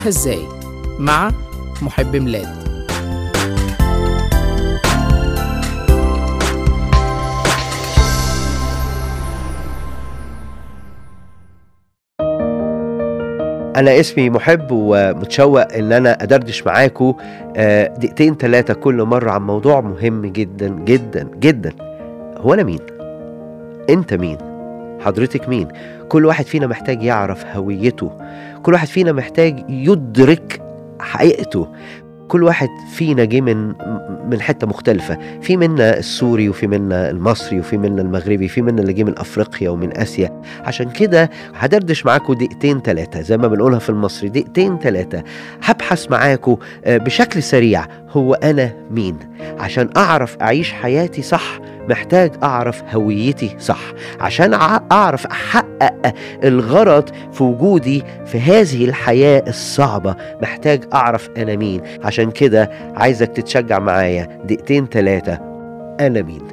ازاي مع محب ميلاد أنا اسمي محب ومتشوق إن أنا أدردش معاكم آه، دقيقتين ثلاثة كل مرة عن موضوع مهم جدا جدا جدا هو أنا مين؟ أنت مين؟ حضرتك مين؟ كل واحد فينا محتاج يعرف هويته كل واحد فينا محتاج يدرك حقيقته كل واحد فينا جه من من حته مختلفه في منا السوري وفي منا المصري وفي منا المغربي في منا اللي جه من افريقيا ومن اسيا عشان كده هدردش معاكم دقيقتين ثلاثه زي ما بنقولها في المصري دقيقتين ثلاثه هبحث معاكم آه، بشكل سريع هو انا مين عشان اعرف اعيش حياتي صح محتاج اعرف هويتي صح عشان أع- اعرف احقق الغرض في وجودي في هذه الحياه الصعبه محتاج اعرف انا مين عشان كده عايزك تتشجع معايا دقيقتين ثلاثه انا مين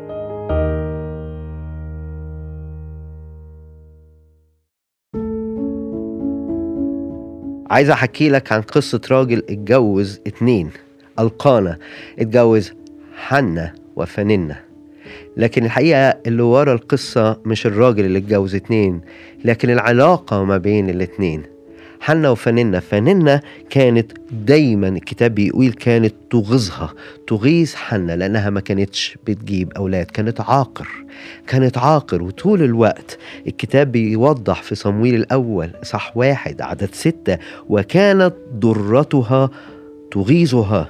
عايز احكي لك عن قصة راجل اتجوز اتنين القانا اتجوز حنة وفننة لكن الحقيقة اللي ورا القصة مش الراجل اللي اتجوز اتنين لكن العلاقة ما بين الاتنين حنة وفننة فننة كانت دايما الكتاب بيقول كانت تغيظها تغيظ حنة لأنها ما كانتش بتجيب أولاد كانت عاقر كانت عاقر وطول الوقت الكتاب بيوضح في صمويل الأول صح واحد عدد ستة وكانت ضرتها تغيظها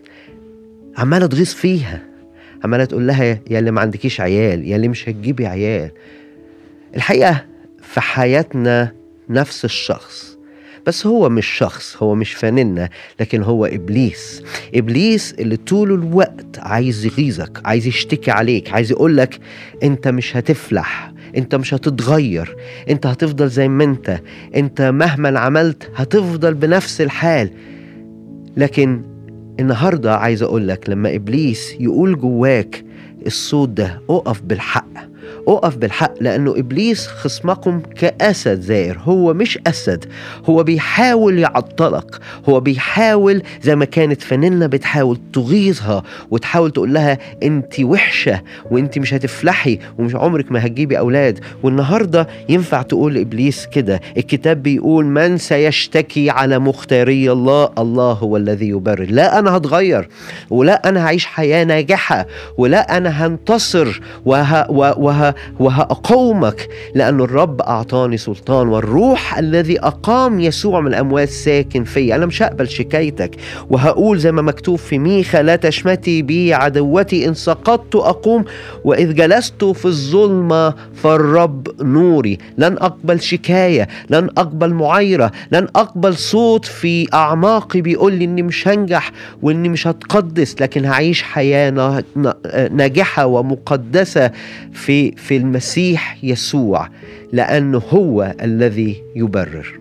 عمالة تغيظ فيها عمالة تقول لها يا اللي ما عندكيش عيال يا اللي مش هتجيبي عيال الحقيقة في حياتنا نفس الشخص بس هو مش شخص هو مش فانلة لكن هو إبليس إبليس اللي طول الوقت عايز يغيظك عايز يشتكي عليك عايز يقولك أنت مش هتفلح أنت مش هتتغير أنت هتفضل زي ما أنت أنت مهما عملت هتفضل بنفس الحال لكن النهاردة عايز أقولك لما إبليس يقول جواك الصوت ده أقف بالحق أقف بالحق لأنه إبليس خصمكم كأسد زائر هو مش أسد هو بيحاول يعطلك هو بيحاول زي ما كانت فانيلا بتحاول تغيظها وتحاول تقول لها أنت وحشة وأنت مش هتفلحي ومش عمرك ما هتجيبي أولاد والنهاردة ينفع تقول لإبليس كده الكتاب بيقول من سيشتكي على مختاري الله الله هو الذي يبرر لا أنا هتغير ولا أنا هعيش حياة ناجحة ولا أنا هنتصر وه وه وه وهأقومك لأن الرب أعطاني سلطان والروح الذي أقام يسوع من الأموات ساكن في أنا مش هقبل شكايتك وهقول زي ما مكتوب في ميخا لا تشمتي بي عدوتي إن سقطت أقوم وإذ جلست في الظلمة فالرب نوري لن أقبل شكاية لن أقبل معايرة لن أقبل صوت في أعماقي بيقول لي إني مش هنجح وإني مش هتقدس لكن هعيش حياة نا- نا- ناجحة ومقدسة في في المسيح يسوع لأنه هو الذي يبرر